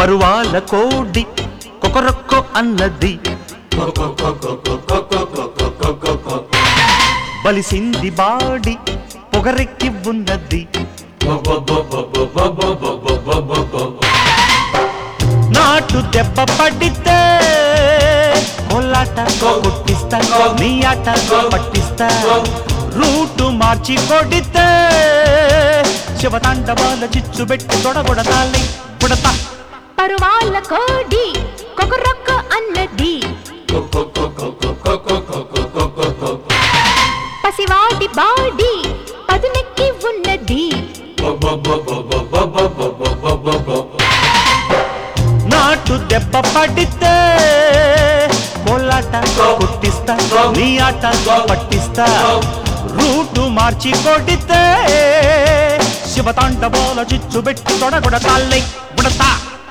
పరువాల కోడి కొకరొక్కో అన్నది బలిసింది బాడి పొగరెక్కి ఉన్నది నాటు దెబ్బ పడితే కొల్లాట కొట్టిస్తా నీ ఆట పట్టిస్తా రూటు మార్చి కొడితే శివతాండవాల చిచ్చు పెట్టి తొడగొడతాలి పుడతా పరువాల కోడి కొకరొక్క అన్నది పసివాడి బాడీ పదునెక్కి ఉన్నది నాటు దెబ్బ పడితే కోలాట కొట్టిస్తా నీ ఆట పట్టిస్తా రూటు మార్చి కొడితే శివతాండవాల చిచ్చు పెట్టి తొడగొడతాలి పుడతా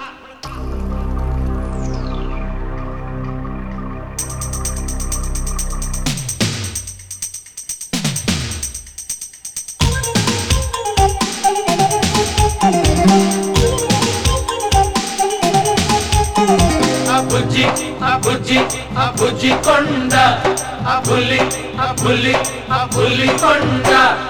ఆ బుజ్జి ఆ బుజ్జి ఆ బుజ్జి కొండ ఆ పులి ఆ పులి ఆ పులి కొండ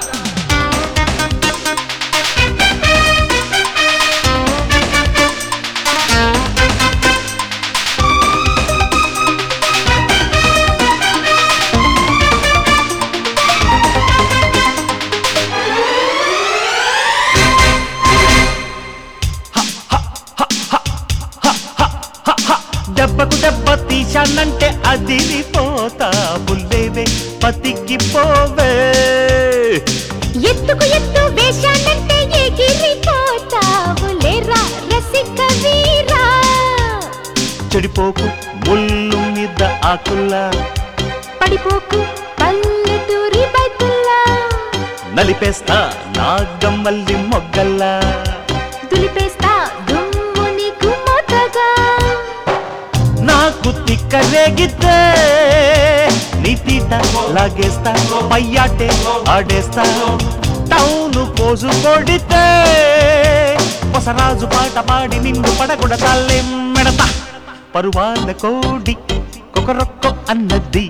దెబ్బకు దెబ్బ తీశానంటే అదిరిపోతా బుల్లేవే పతికి పోవే ఎత్తుకు ఎత్తు వేశానంటే ఎగిరిపోతావు లేరా రసిక వీరా చెడిపోకు ముళ్ళు మీద ఆకుల్లా పడిపోకు పల్లెటూరి బైతుల్లా నలిపేస్తా నాగమల్లి మొగ్గల్లా దులిపేస్తా దుమ్ము నీకు మోతగా నాకు తిక్క రేగితే నీ తీట లాగేస్తా పయ్యాటే ఆడేస్తా టౌను పోజు కొడితే పొసరాజు పాట పాడి నిన్ను పడగొడతాలే మెడతా పరువాల కోడి కొకరొక్కో అన్నది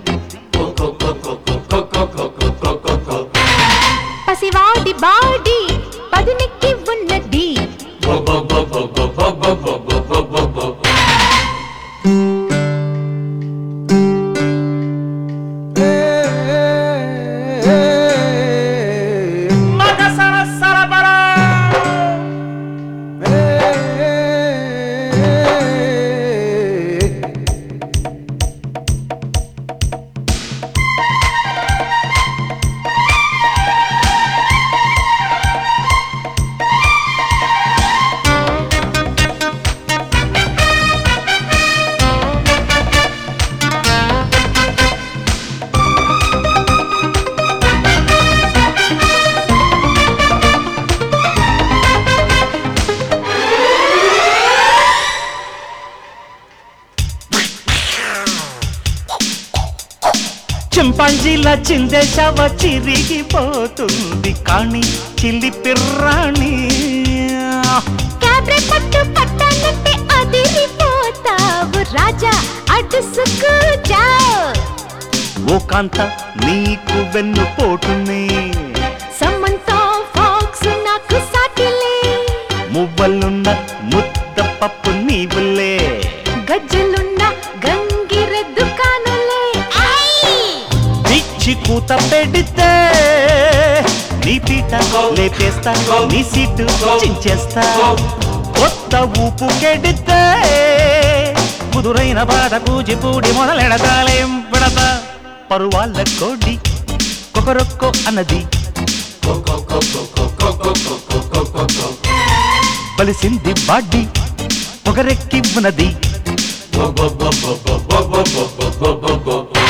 పసివాడి బాడీ పదునెక్కి ఉన్నది మగ సర సరబరా చింపాంజీలా చిందేశావ చిరిగిపోతుంది కానీ చిల్లి పిర్రాణి క్యాబ్రె పట్టు పట్టానంటే అదిరిపోతావు రాజా అడుసుకు జావ్ ఓ కాంత నీకు వెన్ను పోటునే సమంతా ఫాక్స్ నాకు సాటిలే మువ్వలున్న ముద్ద పప్పు నీవులే గజ్జలున్న గంగిరెద్దు కానులే పిచ్చి కూత పెడితే నీ పీట లేపేస్తా నీ సీటు చించేస్తా కొత్త ఊపు కెడితే కుదురైన బాధ కూచిపూడి మొదలెడతాలేం పెడతా పరువాళ్ళ కోడి కొకరొక్కో అన్నది బలిసింది బాడ్డి పొగరెక్కి ఉన్నది Bo bo bo bo bo bo bo bo bo bo bo bo